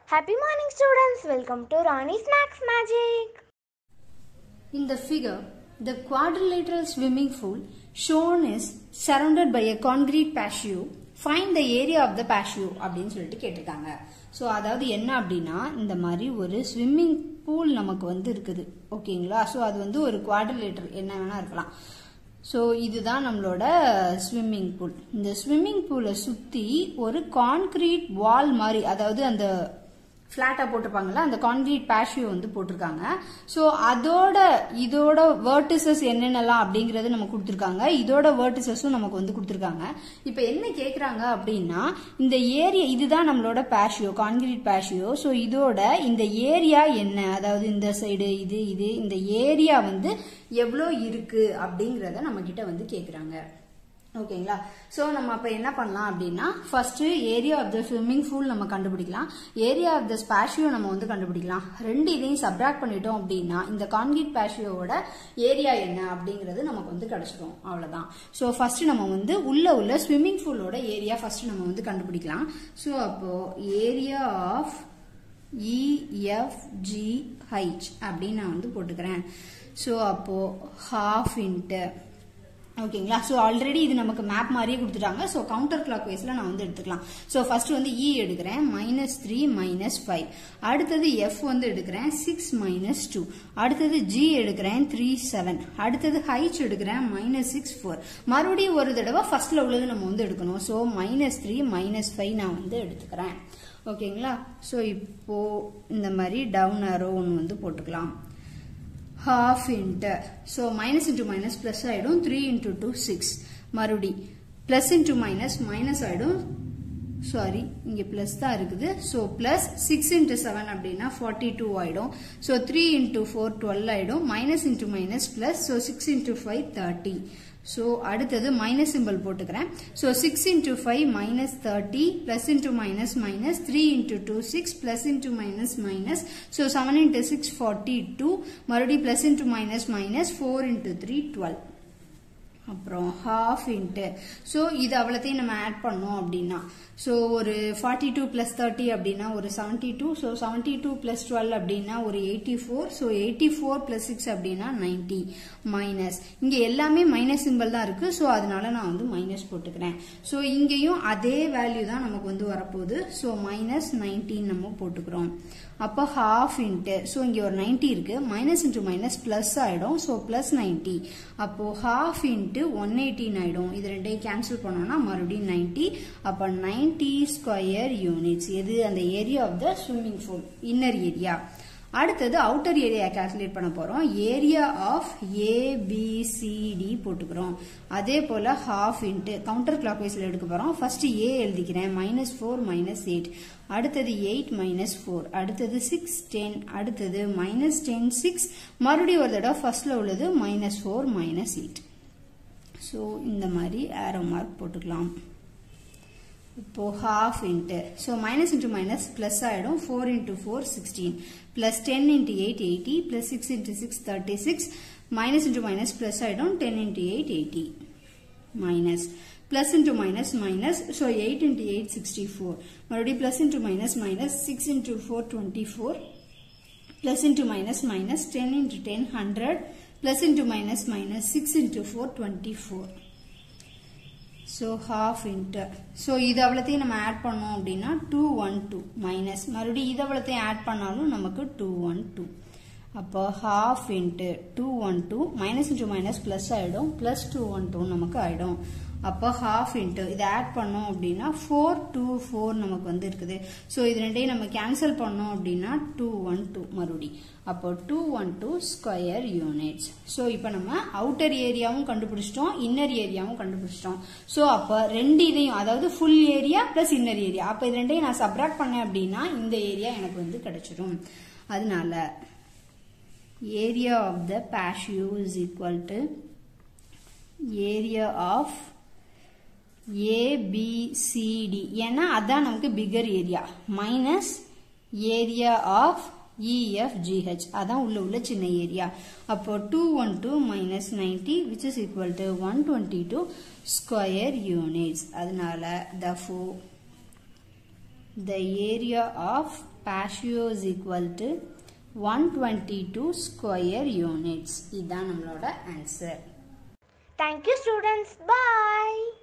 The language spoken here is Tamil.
Happy morning, students. Welcome to Rani Snacks Magic. In the figure, the quadrilateral swimming pool shown is surrounded by a concrete patio. Find the area of the patio அப்படின்னு சொல்லிட்டு கேட்டிருக்காங்க ஸோ அதாவது என்ன அப்படின்னா இந்த மாதிரி ஒரு ஸ்விம்மிங் பூல் நமக்கு வந்து இருக்குது ஓகேங்களா ஸோ அது வந்து ஒரு குவாட்ரிலேட்டர் என்ன வேணா இருக்கலாம் ஸோ இதுதான் நம்மளோட ஸ்விம்மிங் பூல் இந்த ஸ்விம்மிங் பூலை சுற்றி ஒரு கான்கிரீட் வால் மாதிரி அதாவது அந்த ஃப்ளாட்டாக போட்டிருப்பாங்கல்ல அந்த கான்கிரீட் பேஷியோ வந்து போட்டிருக்காங்க ஸோ அதோட இதோட வேர்டிசஸ் என்னென்னலாம் அப்படிங்கறது நம்ம கொடுத்துருக்காங்க இதோட வேர்டிசஸும் நமக்கு வந்து கொடுத்துருக்காங்க இப்போ என்ன கேட்குறாங்க அப்படின்னா இந்த ஏரியா இதுதான் நம்மளோட பேஷியோ கான்கிரீட் பேஷியோ ஸோ இதோட இந்த ஏரியா என்ன அதாவது இந்த சைடு இது இது இந்த ஏரியா வந்து எவ்வளோ இருக்கு அப்படிங்கிறத நம்ம கிட்ட வந்து கேட்குறாங்க ஓகேங்களா ஸோ நம்ம அப்போ என்ன பண்ணலாம் அப்படின்னா first area of the swimming pool நம்ம கண்டுபிடிக்கலாம் ஏரியா ஆஃப் த ஸ்பேஷியோ நம்ம வந்து கண்டுபிடிக்கலாம் ரெண்டு இதையும் சப்ராக்ட் பண்ணிட்டோம் அப்படின்னா இந்த கான்கிரீட் பேஷியோட ஏரியா என்ன அப்படிங்கிறது நமக்கு வந்து கிடைச்சிடும் அவ்வளோதான் ஸோ ஃபர்ஸ்ட் நம்ம வந்து உள்ள உள்ள ஸ்விம்மிங் பூலோட ஏரியா ஃபர்ஸ்ட் நம்ம வந்து கண்டுபிடிக்கலாம் ஸோ அப்போ ஏரியா ஆஃப் இஎஃப்ஜிஹெச் அப்படின்னு நான் வந்து போட்டுக்கிறேன் ஸோ அப்போ ஹாஃப் இன்ட்டு ஓகேங்களா ஸோ ஆல்ரெடி இது நமக்கு மேப் மாதிரியே கொடுத்துட்டாங்க ஸோ கவுண்டர் கிளாக் வைஸில் நான் வந்து எடுத்துக்கலாம் ஸோ ஃபர்ஸ்ட் வந்து இ எடுக்கிறேன் மைனஸ் த்ரீ மைனஸ் ஃபைவ் அடுத்தது எஃப் வந்து எடுக்கிறேன் சிக்ஸ் மைனஸ் டூ அடுத்தது ஜி எடுக்கிறேன் த்ரீ செவன் அடுத்தது ஹைச் எடுக்கிறேன் மைனஸ் சிக்ஸ் ஃபோர் மறுபடியும் ஒரு தடவை ஃபர்ஸ்ட்ல உள்ளது நம்ம வந்து எடுக்கணும் so minus three minus five நான் வந்து எடுத்துக்கிறேன் ஓகேங்களா ஸோ இப்போ இந்த மாதிரி டவுன் அரோ ஒன்று வந்து போட்டுக்கலாம் half into so minus into minus plus ஆயிடும் 3 into 2 6 மறுபடி plus into minus minus ஆயிடும் சாரி இங்க பிளஸ் தான் இருக்குது so plus six into seven அப்படின்னா ஃபார்ட்டி டூ ஆயிடும் so three into four twelve ஆயிடும் minus into minus plus so six into five thirty so அடுத்தது மைனஸ் சிம்பிள் போட்டுக்கிறேன் so six into five minus thirty plus into minus minus three into two six plus into minus minus so seven into six forty two மறுபடியும் plus into minus minus four into three twelve அப்புறம் ஹாஃப் இன்ட்டு ஸோ இது அவ்வளோத்தையும் நம்ம ஆட் பண்ணோம் அப்படின்னா ஸோ ஒரு ஃபார்ட்டி டூ ப்ளஸ் தேர்ட்டி அப்படின்னா ஒரு seventy two so seventy two plus twelve அப்படின்னா ஒரு eighty four so eighty four plus six அப்படின்னா நைன்ட்டி மைனஸ் இங்கே எல்லாமே மைனஸ் சிம்பிள் தான் இருக்குது ஸோ அதனால நான் வந்து மைனஸ் போட்டுக்கிறேன் ஸோ இங்கேயும் அதே வேல்யூ தான் நமக்கு வந்து வரப்போகுது ஸோ மைனஸ் நைன்டீன் நம்ம போட்டுக்கிறோம் அப்போ ஹாஃப் இன்ட்டு ஸோ இங்கே ஒரு நைன்ட்டி இருக்கு மைனஸ் இன்ட்டு மைனஸ் ப்ளஸ் ஆகிடும் ஸோ ப்ளஸ் நைன்ட்டி அப்போ ஹாஃப் இன்ட்டு ஒன் எயிட்டின் ஆகிடும் இது ரெண்டையும் கேன்சல் பண்ணோம்னா மறுபடியும் நைன்ட்டி அப்போ நைன்ட்டி ஸ்கொயர் யூனிட்ஸ் எது அந்த area of the swimming pool inner area அடுத்தது அவுட்டர் ஏரியா கால்குலேட் பண்ண போறோம் ஏரியா ஆஃப் ஏபிசிடி போட்டுக்கிறோம் அதே போல ஹாஃப் இன்ட்டு கவுண்டர் கிளாக் வைஸ்ல எடுக்க போறோம் ஃபர்ஸ்ட் ஏ எழுதிக்கிறேன் மைனஸ் ஃபோர் மைனஸ் எயிட் அடுத்தது எயிட் மைனஸ் ஃபோர் அடுத்தது சிக்ஸ் டென் அடுத்தது மைனஸ் டென் சிக்ஸ் மறுபடியும் ஒரு தடவை ஃபர்ஸ்ட்ல உள்ளது minus four minus eight so இந்த மாதிரி ஆரோ மார்க் போட்டுக்கலாம் இப்போ half into so minus into minus plus ஆகிடும் four into four sixteen plus ten into eight eighty plus six into six thirty six minus into minus plus ஆகிடும் ten into eight eighty minus plus into minus minus so 8 into 8 64 மறுபடியும் plus into minus minus 6 into 4 24 plus into minus minus 10 into 10 100 plus into minus minus 6 into 4 24 so half into so இது அவ்வளோத்தையும் நம்ம ஆட் பண்ணோம் அப்படின்னா 212 minus மறுபடியும் இது அவ்வளோத்தையும் ஆட் பண்ணாலும் நமக்கு 212 அப்போ half into 212 minus into minus plus ஆயிடும் plus 212 நமக்கு ஆயிடும் அப்போ ஹாஃப் இன்ட்டு இதை ஆட் பண்ணோம் அப்படின்னா ஃபோர் டூ ஃபோர் நமக்கு வந்து இருக்குது ஸோ இது ரெண்டையும் நம்ம கேன்சல் பண்ணோம் அப்படின்னா டூ ஒன் டூ மறுபடி அப்போ two one two square units so இப்போ நம்ம அவுட்டர் ஏரியாவும் கண்டுபிடிச்சிட்டோம் இன்னர் ஏரியாவும் கண்டுபிடிச்சிட்டோம் ஸோ அப்போ ரெண்டு இதையும் அதாவது full area plus inner area அப்போ இது ரெண்டையும் நான் சப்ராக்ட் பண்ணேன் அப்படின்னா இந்த ஏரியா எனக்கு வந்து கிடைச்சிடும் அதனால area of the patio is equal to area of A B C D ஏன்னா அதான் நமக்கு figure area minus area of E F G H அதான் உள்ள உள்ள சின்ன ஏரியா அப்போ two one two minus ninety which is equal to one twenty two square units அதனால த ஃபோ the area of patio is equal to one twenty two square units இதுதான் நம்மளோட answer Thank you, students. Bye.